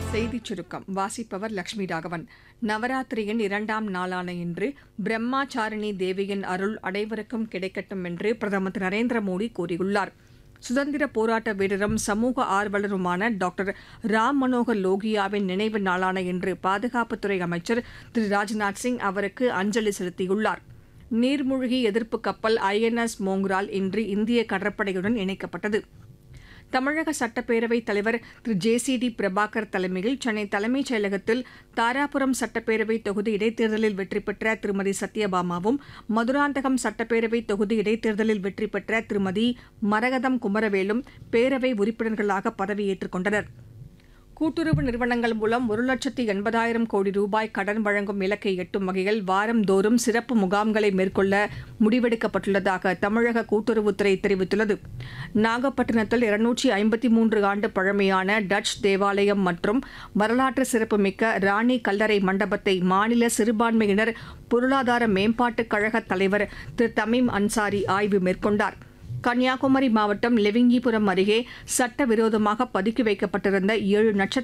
செய்திச் சுருக்கம் வாசிப்பவர் லட்சுமி ராகவன் நவராத்திரியின் இரண்டாம் நாளான இன்று பிரம்மாச்சாரிணி தேவியின் அருள் அனைவருக்கும் கிடைக்கட்டும் என்று பிரதமர் திரு நரேந்திர மோடி கூறியுள்ளார் சுதந்திர போராட்ட வீரரும் சமூக ஆர்வலருமான டாக்டர் ராம் மனோகர் லோகியாவின் நினைவு நாளான இன்று பாதுகாப்புத்துறை அமைச்சர் திரு ராஜ்நாத் சிங் அவருக்கு அஞ்சலி செலுத்தியுள்ளார் நீர்மூழ்கி எதிர்ப்பு கப்பல் ஐஎன்எஸ் மோங்ரால் இன்று இந்திய கடற்படையுடன் இணைக்கப்பட்டது தமிழக சட்டப்பேரவைத் தலைவர் Thiru J C D Prabhakar தலைமையில் சென்னை தலைமைச் செயலகத்தில் தாராபுரம் சட்டப்பேரவை தொகுதி இடைத்தேர்தலில் வெற்றி பெற்ற திருமதி சத்யபாமாவும் மதுராந்தகம் சட்டப்பேரவை தொகுதி இடைத்தேர்தலில் வெற்றி பெற்ற திருமதி மரகதம் குமரவேலும் பேரவை உறுப்பினர்களாக பதவியேற்றுக் கொண்டனர் கூட்டுறவு நிறுவனங்கள் மூலம் ஒரு லட்சத்து எண்பதாயிரம் கோடி ரூபாய் கடன் வழங்கும் இலக்கை எட்டும் வகையில் வாரந்தோறும் சிறப்பு முகாம்களை மேற்கொள்ள முடிவெடுக்கப்பட்டுள்ளதாக தமிழக கூட்டுறவுத்துறை தெரிவித்துள்ளது நாகப்பட்டினத்தில் இருநூற்றி ஐம்பத்தி மூன்று ஆண்டு பழமையான டச் தேவாலயம் மற்றும் வரலாற்று சிறப்புமிக்க ராணி கல்லறை மண்டபத்தை மாநில சிறுபான்மையினர் பொருளாதார மேம்பாட்டுக் கழக தலைவர் திரு தமீம் அன்சாரி ஆய்வு மேற்கொண்டார் கன்னியாகுமரி மாவட்டம் லெவிங்கிபுரம் அருகே சட்டவிரோதமாக பதுக்கி வைக்கப்பட்டிருந்த ஏழு நட்சத்திர